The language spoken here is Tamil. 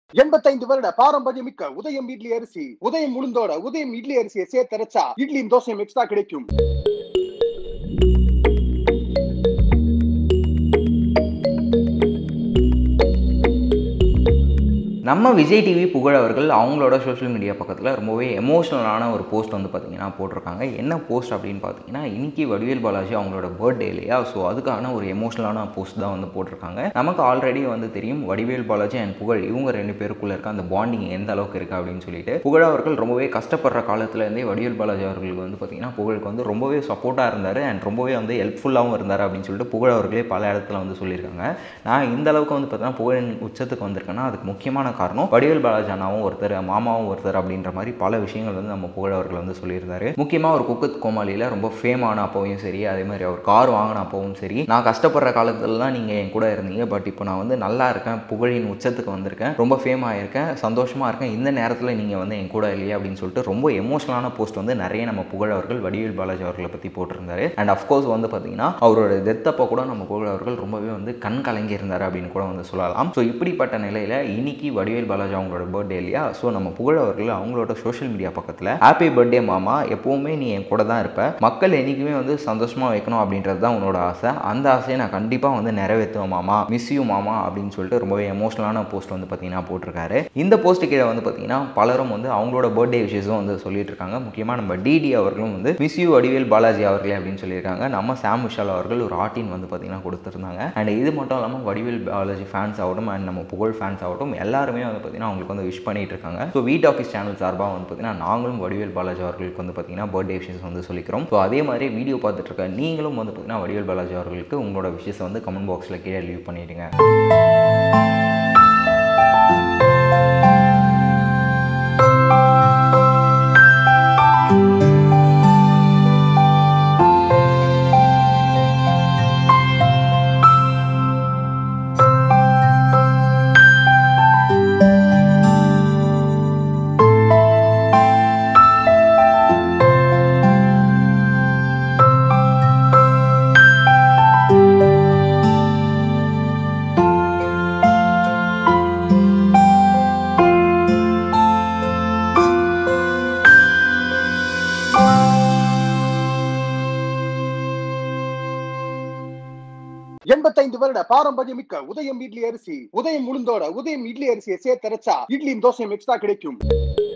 எண்பத்தைந்து வருட பாரம்பரியமிக்க உதயம் இட்லி அரிசி உதயம் உளுந்தோட உதயம் இட்லி அரிசியை சேர்த்தரைச்சா இட்லியும் தோசையும் எக்ஸ்ட்ரா கிடைக்கும் நம்ம விஜய் டிவி புகழ் அவர்கள் அவங்களோட சோஷியல் மீடியா பக்கத்தில் ரொம்பவே எமோஷ்னலான ஒரு போஸ்ட் வந்து பார்த்தீங்கன்னா போட்டிருக்காங்க என்ன போஸ்ட் அப்படின்னு பார்த்தீங்கன்னா இன்னைக்கு வடிவேல் பாலாஜி அவங்களோட பர்த்டே இல்லையா ஸோ அதுக்கான ஒரு எமோஷ்னலான போஸ்ட் தான் வந்து போட்டிருக்காங்க நமக்கு ஆல்ரெடி வந்து தெரியும் வடிவேல் பாலாஜி அண்ட் புகழ் இவங்க ரெண்டு பேருக்குள்ள இருக்க அந்த பாண்டிங் எந்த அளவுக்கு இருக்குது அப்படின்னு சொல்லிட்டு புகழ் அவர்கள் ரொம்பவே கஷ்டப்படுற காலத்துலேருந்தே வடிவேல் பாலாஜி அவர்களுக்கு வந்து பார்த்தீங்கன்னா புகழுக்கு வந்து ரொம்பவே சப்போர்ட்டாக இருந்தார் அண்ட் ரொம்பவே வந்து ஹெல்ப்ஃபுல்லாகவும் இருந்தார் அப்படின்னு சொல்லிட்டு புகழ் அவர்களே பல இடத்துல வந்து சொல்லியிருக்காங்க நான் இந்த அளவுக்கு வந்து பார்த்தீங்கன்னா புகழின் உச்சத்துக்கு வந்திருக்கேன்னா அதுக்கு முக்கியமான காரணம் வடிவேல் பாலாஜி அண்ணாவும் ஒருத்தர் மாமாவும் ஒருத்தர் அப்படின்ற மாதிரி பல விஷயங்கள் வந்து நம்ம புகழ் அவர்கள் வந்து சொல்லியிருந்தாரு முக்கியமாக ஒரு குக்கத் கோமாளியில் ரொம்ப ஃபேமான அப்பவும் சரி அதே மாதிரி அவர் கார் வாங்கின அப்பவும் சரி நான் கஷ்டப்படுற காலத்துல தான் நீங்கள் என் கூட இருந்தீங்க பட் இப்போ நான் வந்து நல்லா இருக்கேன் புகழின் உச்சத்துக்கு வந்திருக்கேன் ரொம்ப ஃபேம் ஆயிருக்கேன் சந்தோஷமாக இருக்கேன் இந்த நேரத்தில் நீங்கள் வந்து என் கூட இல்லையா அப்படின்னு சொல்லிட்டு ரொம்ப எமோஷனலான போஸ்ட் வந்து நிறைய நம்ம புகழ் அவர்கள் வடிவேல் பாலாஜி அவர்களை பற்றி போட்டிருந்தாரு அண்ட் அஃப்கோர்ஸ் வந்து பார்த்தீங்கன்னா அவரோட டெத்தப்போ கூட நம்ம புகழ் அவர்கள் ரொம்பவே வந்து கண் கலங்கி இருந்தார் அப்படின்னு கூட வந்து சொல்லலாம் ஸோ இப்படிப்பட்ட நிலையில் இன்னைக்கு வடிவேல் பாலாஜி அவங்களோட பர்த்டே இல்லையா ஸோ நம்ம புகழ் அவர்கள் அவங்களோட சோஷியல் மீடியா பக்கத்தில் ஹாப்பி பர்த்டே மாமா எப்போவுமே நீ என் கூட தான் இருப்ப மக்கள் என்றைக்குமே வந்து சந்தோஷமாக வைக்கணும் அப்படின்றது தான் உன்னோட ஆசை அந்த ஆசையை நான் கண்டிப்பாக வந்து நிறைவேற்றுவேன் மாமா மிஸ் யூ மாமா அப்படின்னு சொல்லிட்டு ரொம்பவே எமோஷனலான போஸ்ட் வந்து பார்த்தீங்கன்னா போட்டிருக்காரு இந்த போஸ்ட் கீழே வந்து பார்த்தீங்கன்னா பலரும் வந்து அவங்களோட பர்த்டே விஷயஸும் வந்து சொல்லிட்டு இருக்காங்க முக்கியமாக நம்ம டிடி அவர்களும் வந்து மிஸ் யூ வடிவேல் பாலாஜி அவர்களே அப்படின்னு சொல்லியிருக்காங்க நம்ம சாம் விஷால் அவர்கள் ஒரு ஆர்டின் வந்து பார்த்தீங்கன்னா கொடுத்துருந்தாங்க அண்ட் இது மட்டும் இல்லாமல் வடிவேல் பாலாஜி ஃபேன்ஸ் ஆகட்டும் அண்ட் நம்ம புகழ் ஃபேன்ஸ் ஆகட்டும் எல்லாருமே வந்து பார்த்தீங்கன்னா அவங்களுக்கு வந்து விஷ் பண்ணிட்டு இருக்காங்க ஸோ வீட் ஆஃபீஸ் சேனல் சார்பாக வந்து பார்த்தீங்கன்னா நாங்களும் வடிவேல் பாலாஜி அவர்களுக்கு வந்து பார்த்தீங்கன்னா பர்த்டே விஷஸ் வந்து சொல்லிக்கிறோம் ஸோ அதே மாதிரி வீடியோ பார்த்துட்டு இருக்க நீங்களும் வந்து பார்த்தீங்கன்னா வடிவேல் பாலாஜி அவர்களுக்கு உங்களோட விஷயத்தை வந்து கமெண்ட் பாக்ஸில் கீழே லீவ் பண்ணிடுங்க எண்பத்தைந்து வருட பாரம்பரியமிக்க உதயம் இட்லி அரிசி உதயம் உளுந்தோட உதயம் இட்லி அரிசியை சேர்த்தரைச்சா இட்லியும் தோசையும் எக்ஸ்ட்ரா கிடைக்கும்